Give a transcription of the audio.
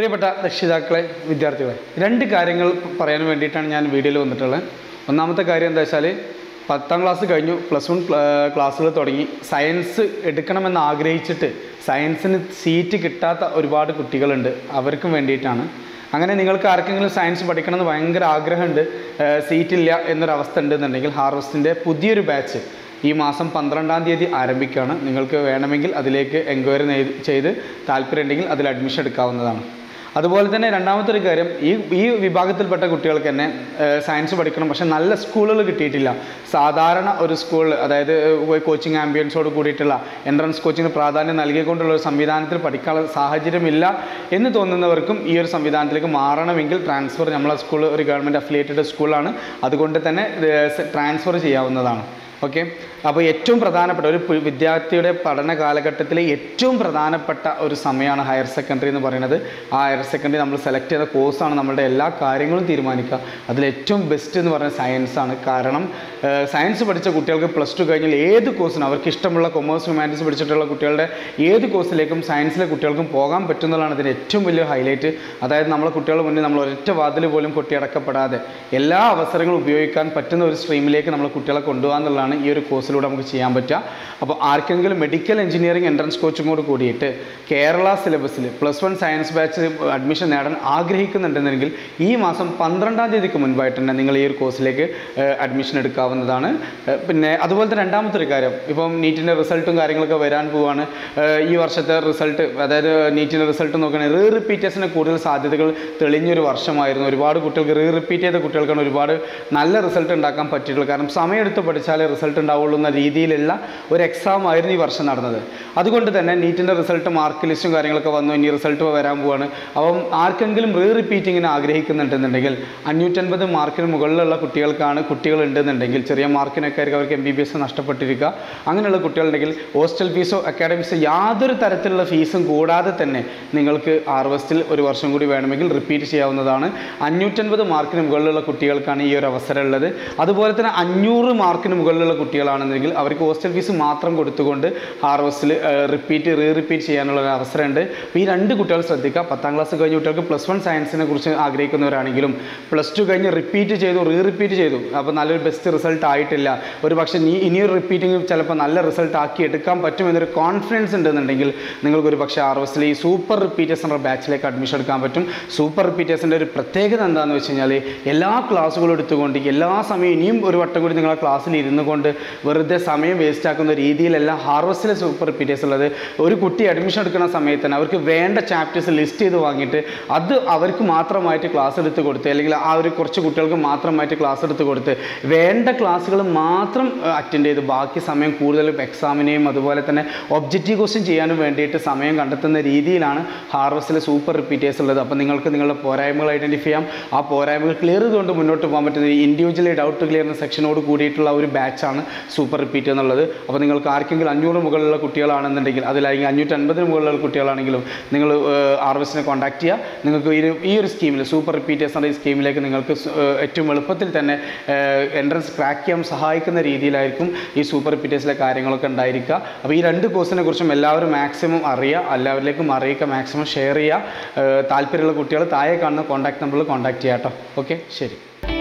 പ്രിയപ്പെട്ട രക്ഷിതാക്കളെ വിദ്യാർത്ഥികളെ രണ്ട് കാര്യങ്ങൾ പറയാൻ വേണ്ടിയിട്ടാണ് ഞാൻ വീഡിയോയിൽ വന്നിട്ടുള്ളത് ഒന്നാമത്തെ കാര്യം എന്താ വെച്ചാൽ പത്താം ക്ലാസ് കഴിഞ്ഞു പ്ലസ് വൺ ക്ലാസ്സുകൾ തുടങ്ങി സയൻസ് എടുക്കണമെന്ന് ആഗ്രഹിച്ചിട്ട് സയൻസിന് സീറ്റ് കിട്ടാത്ത ഒരുപാട് കുട്ടികളുണ്ട് അവർക്കും വേണ്ടിയിട്ടാണ് അങ്ങനെ നിങ്ങൾക്ക് ആർക്കെങ്കിലും സയൻസ് പഠിക്കണമെന്ന് ഭയങ്കര ആഗ്രഹമുണ്ട് സീറ്റില്ല എന്നൊരവസ്ഥ ഉണ്ടെന്നുണ്ടെങ്കിൽ ഹാർവസ്റ്റിൻ്റെ പുതിയൊരു ബാച്ച് ഈ മാസം പന്ത്രണ്ടാം തീയതി ആരംഭിക്കുകയാണ് നിങ്ങൾക്ക് വേണമെങ്കിൽ അതിലേക്ക് എൻക്വയറി ചെയ്ത് താല്പര്യമുണ്ടെങ്കിൽ അതിൽ അഡ്മിഷൻ എടുക്കാവുന്നതാണ് അതുപോലെ തന്നെ രണ്ടാമത്തെ ഒരു കാര്യം ഈ ഈ വിഭാഗത്തിൽപ്പെട്ട കുട്ടികൾക്ക് തന്നെ ഏഹ്, സയൻസ് പഠിക്കണം പക്ഷെ നല്ല സ്കൂളുകൾ കിട്ടിയിട്ടില്ല സാധാരണ ഒരു സ്കൂൾ അതായത് ഏഹ്, കോച്ചിങ് ആംബിയൻസോട് കൂടിയിട്ടുള്ള എൻട്രൻസ് കോച്ചിങ്ങിന് പ്രാധാന്യം നൽകിക്കൊണ്ടുള്ള ഒരു സംവിധാനത്തിൽ പഠിക്കാനുള്ള സാഹചര്യമില്ല എന്ന് തോന്നുന്നവർക്കും ഈ ഒരു സംവിധാനത്തിലേക്ക് മാറണമെങ്കിൽ ട്രാൻസ്ഫർ നമ്മളെ സ്കൂൾ ഒരു ഗവൺമെൻറ് അഫിലിയേറ്റഡ് സ്കൂളാണ് അതുകൊണ്ട് തന്നെ ട്രാൻസ്ഫർ ചെയ്യാവുന്നതാണ് ഓക്കെ അപ്പോൾ ഏറ്റവും പ്രധാനപ്പെട്ട ഒരു പു- വിദ്യാർത്ഥിയുടെ പഠന കാലഘട്ടത്തിലെ ഏറ്റവും പ്രധാനപ്പെട്ട ഒരു സമയമാണ് ഹയർ സെക്കൻഡറി എന്ന് പറയുന്നത് ആ ഹയർ സെക്കൻഡറി നമ്മൾ സെലക്ട് ചെയ്ത കോഴ്സാണ് നമ്മളുടെ എല്ലാ കാര്യങ്ങളും തീരുമാനിക്കുക അതിൽ ഏറ്റവും ബെസ്റ്റ് എന്ന് പറയുന്നത് സയൻസ് ആണ് കാരണം സയൻസ് പഠിച്ച കുട്ടികൾക്ക് പ്ലസ് ടു കഴിഞ്ഞാൽ ഏത് കോഴ്സിനും അവർക്ക് ഇഷ്ടമുള്ള കൊമേഴ്സ് ഹ്യൂമാനിറ്റീസ് പഠിച്ചിട്ടുള്ള കുട്ടികളുടെ ഏത് കോഴ്സിലേക്കും സയൻസിലെ കുട്ടികൾക്കും പോകാൻ പറ്റുന്നതാണ് ഇതിൻ്റെ ഏറ്റവും വലിയ ഹൈലൈറ്റ് അതായത് നമ്മളെ കുട്ടികളുടെ മുന്നിൽ നമ്മൾ ഒരൊറ്റ വാതിൽ പോലും കൊട്ടിയടക്കപ്പെടാതെ എല്ലാ അവസരങ്ങളും ഉപയോഗിക്കാൻ പറ്റുന്ന ഒരു സ്ട്രീമിലേക്ക് നമ്മൾ കുട്ടികളെ കൊണ്ടുപോകാൻ എന്നുള്ളതാണ് ഈ ഒരു കോഴ്സിലൂടെ നമുക്ക് ചെയ്യാൻ പറ്റുക അപ്പോൾ ആർക്കെങ്കിലും മെഡിക്കൽ എഞ്ചിനീയറിംഗ് എൻട്രൻസ് കോച്ചിങ്ങോട് കൂടിയിട്ട് കേരള സിലബസിൽ plus one science batch admission നേടാൻ ആഗ്രഹിക്കുന്നുണ്ടെന്നുണ്ടെങ്കിൽ ഈ മാസം പന്ത്രണ്ടാം തീയതിക്ക് മുൻപായിട്ട് തന്നെ നിങ്ങൾ ഈ ഒരു കോഴ്സിലേക്ക് അഡ്മിഷൻ എടുക്കാവുന്നതാണ് ഏഹ് പിന്നെ അതുപോലെ തന്നെ രണ്ടാമത്തെ ഒരു കാര്യം ഇപ്പം നീറ്റിൻ്റെ റിസൾട്ടും കാര്യങ്ങളൊക്കെ വരാൻ പോവാണ് ഏഹ് ഈ വർഷത്തെ റിസൾട്ട് അതായത് നീറ്റിൻ്റെ റിസൾട്ട് നോക്കുകയാണെങ്കിൽ റീ റിപ്പീറ്റേഴ്സിന് കൂടുതൽ സാധ്യതകൾ തെളിഞ്ഞൊരു വർഷമായിരുന്നു ഒരുപാട് കുട്ടികൾക്ക് റീ റിപ്പീറ്റ് ചെയ്ത കുട്ടികൾക്കാണ് ഒരുപാട് നല്ല റിസൾട്ട് ഉണ്ടാക്കാൻ പറ്റിയിട്ടുള്ളത് കാരണം സമയമെടുത്ത് പഠിച്ചാലേ റിസൾട്ട് ഉണ്ടാവുള്ളൂ എന്ന രീതിയിലുള്ള ഒരു എക്സാം ആയിരുന്നു ഈ വർഷം നടന്നത് അതുകൊണ്ട് തന്നെ നീറ്റിൻ്റെ റിസൾട്ട് മാർക്ക് ലിസ്റ്റും കാര്യങ്ങളൊക്കെ വന്നു ഇനി റിസൾട്ട് വരാൻ പോവാണ് അപ്പം ആർക്കെങ്കിലും റീ റിപ്പീറ്റിങ്ങിന് ആഗ്രഹിക്കുന്നുണ്ടെന്നുണ്ടെങ്കിൽ അഞ്ഞൂറ്റൻപത് മാർക്കിന് മുകളിലുള്ള കുട്ടികൾക്കാണ് കുട്ടികൾ ഉണ്ടെന്നുണ്ടെങ്കിൽ ചെറിയ മാർക്കിനൊക്കെ ആയിരിക്കും അവർക്ക് എം ബി ബി എസ് നഷ്ടപ്പെട്ടിരിക്കുക അങ്ങനെയുള്ള കുട്ടികളുണ്ടെങ്കിൽ ഹോസ്റ്റൽ ഫീസോ അക്കാഡമിക്സോ യാതൊരു തരത്തിലുള്ള ഫീസും കൂടാതെ തന്നെ നിങ്ങൾക്ക് ആർവസ്റ്റിൽ ഒരു വർഷം കൂടി വേണമെങ്കിൽ റിപ്പീറ്റ് ചെയ്യാവുന്നതാണ് അഞ്ഞൂറ്റൻപത് മാർക്കിന് മുകളിലുള്ള കുട്ടികൾക്കാണ് ഈ ഒരു അവസരം ഉള്ളത് അതുപോലെ തന്നെ അഞ്ഞൂറ് മാർക്കിന് മുകളിലുള്ള കുട്ടികളാണെന്നെങ്കിൽ അവർക്ക് ഹോസ്റ്റൽ ഫീസ് മാത്രം കൊടുത്തുകൊണ്ട് ഹാർവസ്റ്റിൽ റിപ്പീറ്റ് റീ റിപ്പീറ്റ് ചെയ്യാനുള്ള ഒരു അവസരമുണ്ട് അപ്പോൾ ഈ രണ്ട് കുട്ടികൾ ശ്രദ്ധിക്കുക പത്താം ക്ലാസ് കഴിഞ്ഞ കുട്ടികൾക്ക് പ്ലസ് വൺ സയൻസിനെ കുറിച്ച് ആഗ്രഹിക്കുന്നവരാണെങ്കിലും പ്ലസ് ടു കഴിഞ്ഞ് റിപ്പീറ്റ് ചെയ്തു റീ റിപ്പീറ്റ് ചെയ്തു അപ്പോൾ നല്ലൊരു ബെസ്റ്റ് റിസൾട്ട് ആയിട്ടില്ല ഒരു പക്ഷേ നീ ഇനിയൊരു റിപ്പീറ്റിംഗ് ചിലപ്പോൾ നല്ല റിസൾട്ട് ആക്കി എടുക്കാൻ പറ്റുമെന്നൊരു കോൺഫിഡൻസ് ഉണ്ടെന്നുണ്ടെങ്കിൽ നിങ്ങൾക്ക് ഒരു പക്ഷേ ആർ എസിൽ ഈ സൂപ്പർ റിപ്പീറ്റേഴ്സ് എന്ന ബാച്ചിലേക്ക് അഡ്മിഷൻ എടുക്കാൻ പറ്റും സൂപ്പർ റിപ്പീറ്റേഴ്സിൻ്റെ ഒരു പ്രത്യേകത എന്താണെന്ന് വെച്ച് കഴിഞ്ഞാൽ എല്ലാ ക്ലാസ്സുകളും എടുത്തുകൊണ്ട് എല്ലാ സമയവും ഇനിയും ഒരു വട്ടം കൂടി നിങ്ങൾ ആ ക്ലാസ്സിൽ ഇരുന്നു കൊണ്ട് വെറുതെ സമയം വേസ്റ്റ് ആക്കുന്ന രീതിയിലല്ല ഹാർവസ്റ്റിലെ സൂപ്പർ റിപ്പീറ്റേഴ്സ് ഉള്ളത് ഒരു കുട്ടി അഡ്മിഷൻ എടുക്കുന്ന സമയത്ത് തന്നെ അവർക്ക് വേണ്ട ചാപ്റ്റേഴ്സ് ലിസ്റ്റ് ചെയ്ത് വാങ്ങിയിട്ട് അത് അവർക്ക് മാത്രമായിട്ട് ക്ലാസ് എടുത്ത് കൊടുത്ത് അല്ലെങ്കിൽ ആ ഒരു കുറച്ച് കുട്ടികൾക്ക് മാത്രമായിട്ട് ക്ലാസ് എടുത്ത് കൊടുത്ത് വേണ്ട ക്ലാസ്സുകൾ മാത്രം അറ്റൻഡ് ചെയ്ത് ബാക്കി സമയം കൂടുതലും എക്സാമിനെയും അതുപോലെ തന്നെ ഒബ്ജക്റ്റീവ് ക്വസ്റ്റ്യൻ ചെയ്യാനും വേണ്ടിയിട്ട് സമയം കണ്ടെത്തുന്ന രീതിയിലാണ് ഹാർവസ്റ്റിലെ സൂപ്പർ റിപ്പീറ്റേഴ്സ് ഉള്ളത് അപ്പോൾ നിങ്ങൾക്ക് നിങ്ങളുടെ പോരായ്മകൾ ഐഡൻറ്റിഫൈ ചെയ്യാം ആ പോരായ്മകൾ ക്ലിയർ ചെയ്തുകൊണ്ട് മുന്നോട്ട് പോകാൻ പറ്റുന്ന ഇൻഡിവിജ്വലി ഡൗട്ട് ക്ലിയർ എന്ന സെക്ഷനോട് കൂടിയിട്ടുള്ള ഒരു ബാച്ചാണ് സൂപ്പർ റിപ്പീറ്റ് എന്നുള്ളത് അപ്പോൾ നിങ്ങൾക്ക് ആർക്കെങ്കിലും അഞ്ഞൂറ് മുകളിലുള്ള കുട്ടികളാണെന്നുണ്ടെങ്കിൽ അതിലല്ലെങ്കിൽ അഞ്ഞൂറ്റി അൻപതിന് മുകളിലുള്ള കുട്ടികളാണെങ്കിലും നിങ്ങൾ ആർവസ്റ്റിനെ കോൺടാക്ട് ചെയ്യുക നിങ്ങൾക്ക് ഈ ഒരു- ഈ ഒരു സ്കീമിൽ സൂപ്പർ റിപ്പീറ്റേഴ്സ് എന്ന ഈ സ്കീമിലേക്ക് നിങ്ങൾക്ക് സ്- ഏഹ് ഏറ്റവും എളുപ്പത്തിൽ തന്നെ എൻട്രൻസ് ക്രാക്ക് ചെയ്യാൻ സഹായിക്കുന്ന രീതിയിലായിരിക്കും ഈ സൂപ്പർ റിപ്പീറ്റേഴ്സിലെ കാര്യങ്ങളൊക്കെ ഉണ്ടായിരിക്കുക അപ്പോൾ ഈ രണ്ട് കോഴ്സിനെ കുറിച്ചും എല്ലാവരും മാക്സിമം അറിയുക എല്ലാവരിലേക്കും അറിയിക്കുക മാക്സിമം ഷെയർ ചെയ്യുക ഏഹ് താല്പര്യമുള്ള കുട്ടികൾ താഴെ കാണുന്ന കോൺടാക്ട് നമ്പറിൽ കോൺടാക്ട് ചെയ്യാം കേട്ടോ ഓക്കെ ശരി